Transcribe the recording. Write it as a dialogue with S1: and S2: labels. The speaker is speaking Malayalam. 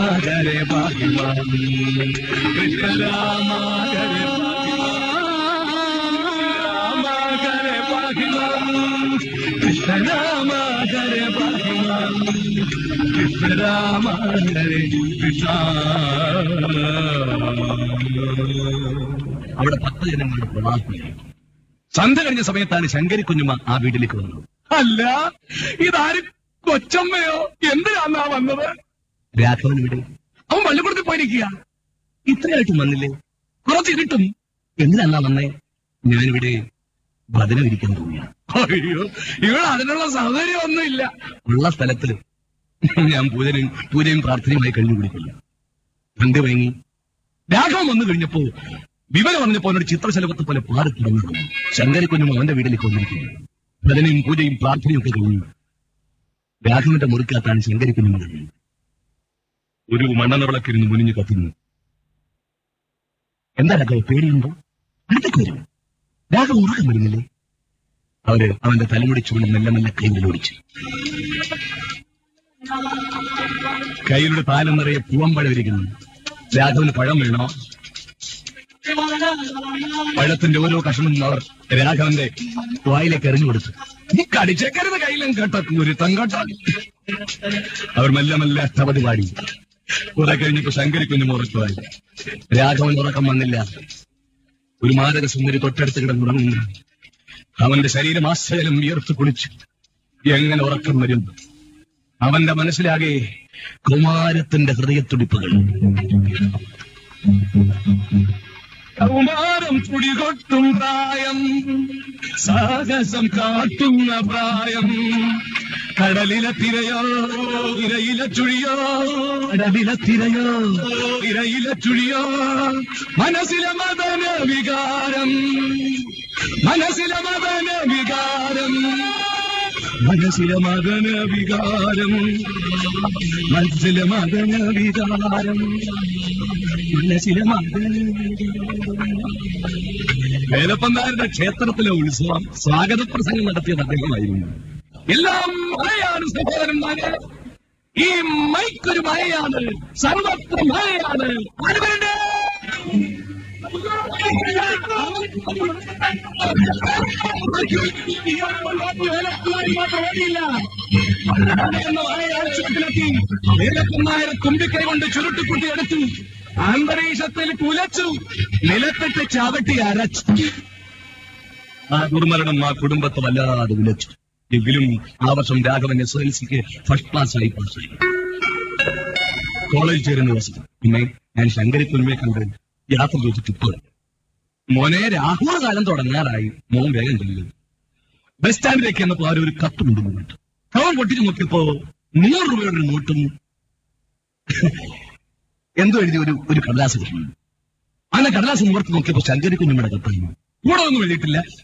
S1: ഹരേ ഭാഗ്യവാൻ കൃഷ്ണ രാമ ഹരേ രാമ ഹരേ ഭാഗ്യവാൻ കൃഷ്ണ രാമ ഹരേ ഭാഗ്യവാൻ കൃഷ്ണ രാമ ഹരേ കൃഷ്ണ അവിടെ പത്ത് ജനങ്ങളുടെ പ്രവാഹമായി സന്ധ്യ കഴിഞ്ഞ സമയത്താണ് ശങ്കരി കുഞ്ഞുമ്മ ആ വീട്ടിലേക്ക് വന്നത് അല്ല ഇതാരും കൊച്ചമ്മയോ എന്തിനാന്നാ വന്നത് രാഘവൻ ഇവിടെ അവൻ പള്ളിക്കൂടത്തിൽ പോയിരിക്കുക ഇത്രയായിട്ടും വന്നില്ലേ കുറച്ച് ഇരുട്ടും എന്തിനാ വന്നേ ഞാനിവിടെ ഭജനം ഇരിക്കാൻ തോന്നിയ അയ്യോ ഇവിടെ അതിനുള്ള സൗകര്യം ഒന്നുമില്ല ഉള്ള സ്ഥലത്ത് ഞാൻ പൂജനും പൂജയും പ്രാർത്ഥനയുമായി കഴിഞ്ഞു കുടിക്കില്ല പണ്ട് വാങ്ങി രാഘവൻ വന്നു കഴിഞ്ഞപ്പോ വിവരം പറഞ്ഞപ്പോ അവനോട് ചിത്രശലഭത്തെ പോലെ പാടി തുടങ്ങുന്നു ശങ്കരക്കുഞ്ഞും അവന്റെ വീട്ടിലേക്ക് വന്നിരിക്കുന്നു ഭജനയും പൂജയും പ്രാർത്ഥനയും ഒക്കെ കഴിഞ്ഞു രാഘവന്റെ മുറിക്കകത്താണ് ശങ്കരിക്കുഞ്ഞും കഴിഞ്ഞു ഒരു മണ്ണെണ്ണ വിളക്കിരുന്ന് മുനിഞ്ഞു കത്തുന്നു എന്താ രാഘവ പേടിയുണ്ടോ അടുത്തേക്ക് വരും രാഘവ ഉറക്കം വരുന്നില്ലേ അവര് അവന്റെ തലമുടി ചൂട് മെല്ലെ മെല്ലെ കൈകളിലോടിച്ചു കൈയുടെ താലം നിറയെ പൂവമ്പഴം ഇരിക്കുന്നു രാഘവന് പഴം വേണോ പഴത്തിന്റെ ഓരോ കഷണം അവർ രാഘവന്റെ വായിലേക്ക് എറിഞ്ഞു കൊടുത്തു നീ കടിച്ചേക്കരുത് കയ്യിലും കേട്ട ഒരു തങ്കട്ട അവർ മെല്ലെ മെല്ലെ അഷ്ടപതി പാടി കുറെ കഴിഞ്ഞപ്പോ ശങ്കരിക്കുഞ്ഞു ഉറക്കമായി രാഘവൻ ഉറക്കം വന്നില്ല ഒരു മാരക സുന്ദരി തൊട്ടടുത്ത് കിടന്നുറങ്ങുന്നു അവന്റെ ശരീരം ആശ്ചര്യം വിയർത്ത് കുളിച്ചു എങ്ങനെ ഉറക്കം വരും അവന്റെ മനസ്സിലാകെ കുമാരത്തിന്റെ ഹൃദയത്തുടിപ്പുകൾ കൗമാരം തുടികൊട്ടും പ്രായം സാഹസം കാട്ടുന്ന പ്രായം കടലിലെ തിരയോ ഇരയിലെ ചുഴിയോ കടലിലെ തിരയോ ഇരയിലെ ചുഴിയോ മനസ്സിലെ മദന വികാരം മനസ്സിലെ മദന വികാരം മനസ്സിലെ മദന വികാരം മനസ്സിലെ മദന വികാരം മനസ്സിലെ മദന വേലപ്പന്താരുടെ ക്ഷേത്രത്തിലെ ഉത്സവം സ്വാഗത പ്രസംഗം നടത്തിയത് അദ്ദേഹമായിരുന്നു എല്ലാം മഴയാണ് സഹോദരന്മാരെ ഈ മൈക്കൊരു മഴയാണ് സർവത്ര മഴയാണ് ആര് വേണ്ടേ വേലപ്പന്മാരെ തുമ്പിക്കൈ കൊണ്ട് ചുരുട്ടിക്കുട്ടി എടുത്തു അന്തരീക്ഷത്തിൽ കുലച്ചു നിലത്തിട്ട് ചവിട്ടി അരച്ചു ആ ദുർമരണം ആ കുടുംബത്തെ വല്ലാതെ വിലച്ചു എങ്കിലും ആ വർഷം രാഘവൻ എസ് എൽ സിക്ക് ഫസ്റ്റ് ക്ലാസ് ആയി പാസ്സായി കോളേജ് ചേരുന്ന ദിവസം പിന്നെ ഞാൻ ശങ്കരി കുൽമയെ കണ്ട് യാത്ര ചോദിച്ചിട്ട് ഇപ്പോൾ മോനെ രാഹുല കാലം തുടങ്ങാറായി മോൻ വേഗം ചെല്ലുക ബസ് സ്റ്റാൻഡിലേക്ക് എന്നപ്പോ ആരും ഒരു കത്ത് കൊണ്ടുവന്നിട്ട് അവൻ പൊട്ടിച്ചു നോക്കിയപ്പോ നൂറ് രൂപയുടെ ഒരു നോട്ടും എന്തോ എഴുതി ഒരു ഒരു കടലാസ് കിട്ടുന്നു അന്ന് കടലാസ് മുഹൂർത്ത് നോക്കിയപ്പോ ശങ്കരി കുഞ്ഞുമ്മയുടെ കത്തായിരുന്നു കൂടെ ഒന്നും എഴുതിയിട്ടില്ല